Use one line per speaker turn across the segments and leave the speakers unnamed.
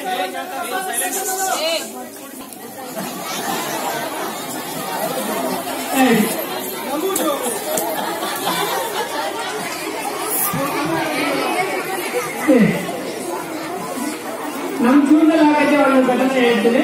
ನಮ್ಮ ಜೀವನದಲ್ಲಿ ಆಗೈತೆ ಒಂದು ಘಟನೆ ಹೇಳ್ತೀನಿ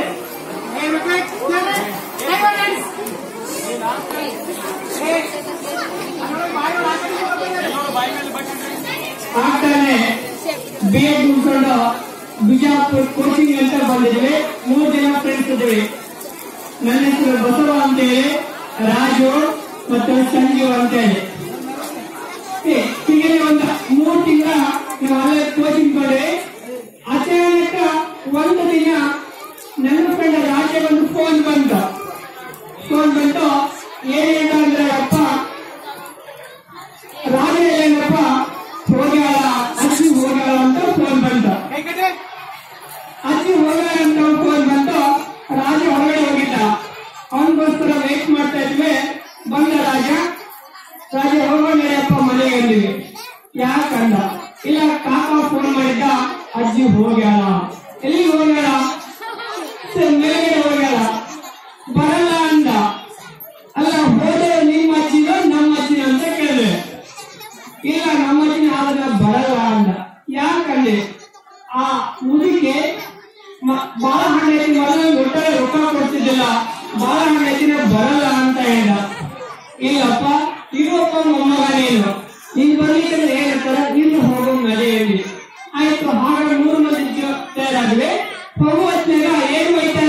ಆಗ್ತಾನೆ ಬಿ ಎಡ್ ಮುಗಿಸ್ಕೊಂಡು ಬಿಜಾಪುರ ಕೋಚಿಂಗ್ ಅಂತ ಬಂದಿದ್ವಿ ಮೂರು ಜನ ಫ್ರೆಂಡ್ಸ್ ಇದ್ವಿ ನನ್ನ ಹೆಸರು ಬಸವ ಅಂತ ಹೇಳಿ ರಾಜು ಮತ್ತು ಸಂಜೀವ್ ಅಂತ ಹೇಳಿ ಏ, ಹೀಗೆ ಒಂದು ಮೂರು ತಿಂಗಳ ನಾವು ಅಲ್ಲೇ ಕೋಚಿಂಗ್ ಕೊಡ್ರಿ ಅಚಾನಕ ಒಂದು ದಿನ ನನ್ನ ಫ್ರೆಂಡ್ ರಾಜೆ ಒಂದು ಫೋನ್ ಬಂತು ಫೋನ್ ಬಂತು ಏನೇನು ಅಂದ್ರೆ ಅಪ್ಪ ರಾಜ ಏನಪ್ಪ ಹೋಗ್ಯಾಳ ಅಜ್ಜಿ ಹೋಗ್ಯಾಳ ಅಂತ ಫೋನ್ ಬಂತು ಅಜ್ಜಿ ಹೋಗ್ಯಾಳ ಅಂತ ಫೋನ್ ಬಂತು ರಾಜ ಹೊರಗಡೆ ಹೋಗಿದ್ದ ಅವನಿಗೋಸ್ಕರ ವೇಟ್ ಮಾಡ್ತಾ ಇದ್ವಿ ಬಂದ ರಾಜ ರಾಜ ಹೋಗೋಣ ನಡಿಯಪ್ಪ ಮನೆಗೆ ಅಂದಿವಿ ಯಾಕಂದ ಇಲ್ಲ ಕಾಕ ಫೋನ್ ಮಾಡಿದ್ದ ಅಜ್ಜಿ ಹೋಗ್ಯಾಳ ಎಲ್ಲಿಗೆ ಹೋಗ್ಯಾಳ ಸರ್ ಮೇಲ್ಗಡೆ ಹೋಗ್ಯಾಳ ಬರಲ್ಲ ಅಂದ ಅಲ್ಲ ಹೋದೆ ನಿಮ್ಮ ಅಜ್ಜಿನೋ ನಮ್ಮ ಅಜ್ಜಿನೋ ಅಂತ ಕೇಳಿದೆ ಇಲ್ಲ ನಮ್ಮ ಅಜ್ಜಿನ ಆದ್ರೆ ಬರಲ್ಲ ಅಂದ ಯಾಕಂದ್ರೆ ಆ ಮುದುಕಿ ಮ- ಬಾಳೆಹಣ್ಣು ಎತ್ತಿ ಮೊದಲು ಊಟ ರೊಕ್ಕ ಕೊಡ್ತಿದ್ದಿಲ್ಲ ಬಾಳೆಹಣ್ಣು ಎತ್ತಿನ ಬರಲ್ಲ ಅಂತ ಹೇಳ್ದ ಇಲ್ಲಪ್ಪ ಇವಪ್ಪ ಮೊಮ್ಮಗ ನೀನು ನೀನ್ ಬರ್ಲಿಕ್ಕೆ ಏನಂತಾರ ಇನ್ನು ಹೋಗೋ ನಡೆ ಹೇಳಿ ಆಯ್ತು ಹಾಗೆ ಮೂರು ಮಂದಿ ಜ- ತಯಾರಾದ್ವಿ ಹೋಗುವತ್ನಾಗ ಏನ್ ಒಯ್ತಾರ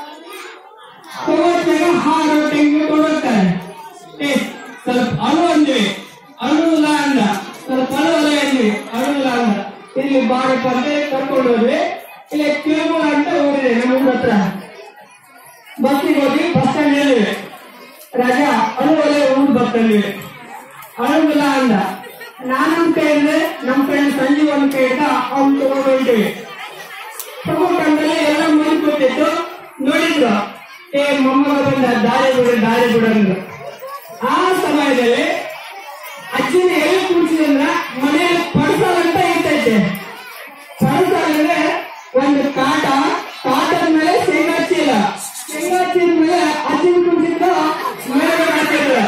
ಹೋಗುವತ್ನಾಗ ಹಾರು ತೆಂಗು ಕೊಡುತ್ತಾರೆ ಏ ಸ್ವಲ್ಪ ಅಳು ಅಂದ್ವಿ ಅಳುಲ್ಲ ಅಂದ ಸ್ವಲ್ಪ ಅಳುವಲ್ಲ ಅಂದ್ವಿ ಅಳುಲ್ಲ ಅಂದ ಇಲ್ಲಿ ಬಾಡಿ ಬಂದೆ ಕರ್ಕೊಂಡು ಹೋದ್ವಿ ಇಲ್ಲಿ ಕಿರುಮೂಲ ಅಂತ ಊರಿದೆ ನಮ್ಮ ಊರ ಹತ್ರ ಬಸ್ಸಿಗೆ ಹೋಗಿ ಬಸ್ ಸ್ಟ್ಯಾಂಡ್ ಹೇಳಿವೆ ರಾಜ ಅಳುವಲೆ ಊರು ಬರ್ತಂದ್ವಿ ಅಳುವುದಿಲ್ಲ ಅಂದ ನಾನು ಕೈ ಅಂದ್ರೆ ನಮ್ಮ ಫ್ರೆಂಡ್ ಸಂಜೀವ್ ಒಂದ್ ಕೈ ಇದ್ದ ಅವ್ನು ತಗೊಂಡು ಹೊಂಟಿವಿ ತಗೊಂಡ್ಮೇಲೆ ಎಲ್ಲ ಮುಗಿ ಕೂತಿತ್ತು ನೋಡಿದ್ರು ಏ ಮೊಮ್ಮಗ ಬಂದ ದಾರಿ ಬಿಡು ದಾರಿ ಬಿಡು ಅಂದ್ರು ಆ ಸಮಯದಲ್ಲಿ ಅಜ್ಜಿನ ಎಲ್ಲಿ ಕೂರ್ಸಿದ್ರ ಮನೆಯಲ್ಲಿ ಪಡಿಸಲ್ ಅಂತ ಇರ್ತೈತೆ ಪಡಿಸಲ್ ಅಂದ್ರೆ ಒಂದು ಕಾಟ ಕಾಟದ ಮೇಲೆ ಶೇಂಗಾ ಚೀಲ ಶೇಂಗಾ ಚೀಲ ಮೇಲೆ ಅಜ್ಜಿನ ಕೂರ್ಸಿದ್ದು ಮೇಲೆ ಹಾಕಿದ್ರು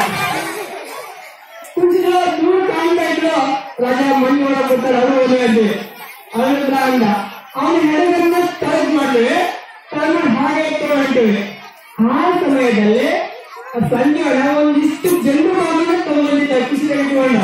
ಕುಂಚಿದ್ರು ದೂರ ಕಾಣ್ತಾ ಇದ್ರು ರಾಜ ಮಣ್ಣು ಒಳಗೆ ಕೂತಾರೆ ಅವರು ಓದುವಂತೆ ಅವರಿದ್ರ ಅಂದ ಅವನ ಹೆಡಗನ್ನ ತರದ್ ಮಾಡ್ತೀವಿ ತರದ್ ಮಾಡಿ ಹಾಗೆ ಇಟ್ಟು ಹೊಂಟಿವಿ ಆ ಸಮಯದಲ್ಲಿ ಸಂಜೆ ಒಳಗೆ ಒಂದಿಷ್ಟು ಜನರು ಮಾಮೂಲ ತಗೊಂಡಿದ್ದ ಕಿಸಿ ತೆಗೆದುಕೊಂಡ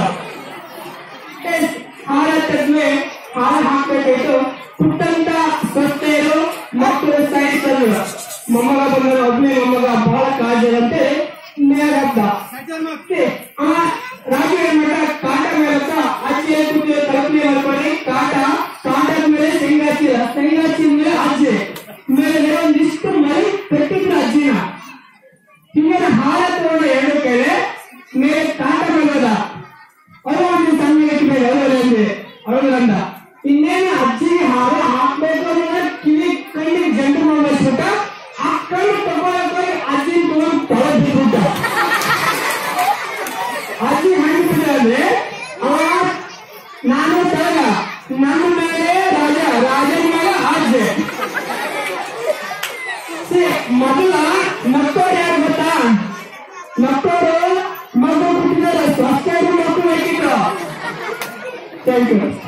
ಹಾರ ತೆಗೆದ್ವಿ ಹಾರ ಹಾಕ್ಬೇಕಾಯ್ತು ಪುಟ್ಟಂತ ಸ್ವಸ್ಥೆಯರು ಮಕ್ಕಳು ಸಾಯಿಸಲು ಮೊಮ್ಮಗ ಬಂದ ಒಬ್ಬನೇ ಮೊಮ್ಮಗ ಬಹಳ ಕಾಜರಂತೆ ನೇರದ್ದ ಆ ರಾಜ ಏನ್ ಮಾಡ ಕಾಟ ಮೇಲತ್ತ ಅಜ್ಜಿ ಕೂತಿ ತಲುಪನೆ ಮಾಡ್ಕೊಂಡು ಕಾಟ ಕಾಟದ ಮೇಲೆ ಶೇಂಗಾಚಿ ಶೇಂಗಾಚಿ ಮೇಲೆ ಅಜ್ಜಿ ಮೇಲೆ ಒಂದಿಷ್ಟು ಮರಿ ಕಟ್ಟಿದ್ರು ಅಜ್ಜಿನ ಹಿಂಗೆ ಹಾರ ತಗೊಂಡು ಎರಡು ಕೈಲೆ ಮೇಲೆ ಕಾಟ ಬಂದದ ಅವರು ಒಂದು ಸಣ್ಣ ಇಟ್ಬೇಕು ಅವರಲ್ಲಿ ಅವರಂದ ಇನ್ನೇನು ಅಜ್ಜಿಗೆ ಹಾರ ಹಾಕ್ಬೇಕು ಅಂದ್ರೆ ಕಿವಿ ಕಣ್ಣಿಗೆ ಜಂಟು ಮಾಡ್ಬಿಟ್ಟ ಆ ಕಣ್ಣು ತಗೊಳಕ್ ಹೋಗಿ ಅಜ್ಜಿನ ತಗೊಂಡು ತೊಳೆದ್ ಬಿಟ್ಟ ಅಜ್ಜಿ ಹೆಂಗ್ಬಿಟ್ಟ ಅಂದ್ರೆ ಅವ ನಾನು ತಳಗ ನನ್ನ ಮೇಲೆ ರಾಜ ರಾಜನ ಮೇಲೆ ಅಜ್ಜೆ ಸಿ, ಮೊದಲ ಮಕ್ಕಳು ಯಾರು ಗೊತ್ತಾ ಮಕ್ಕಳು ಮಗು ಹುಟ್ಟಿದರೆ ಸ್ವಚ್ಛ ಮಕ್ಕಳು ಬೇಕಿದ್ರು ಥ್ಯಾಂಕ್ ಯು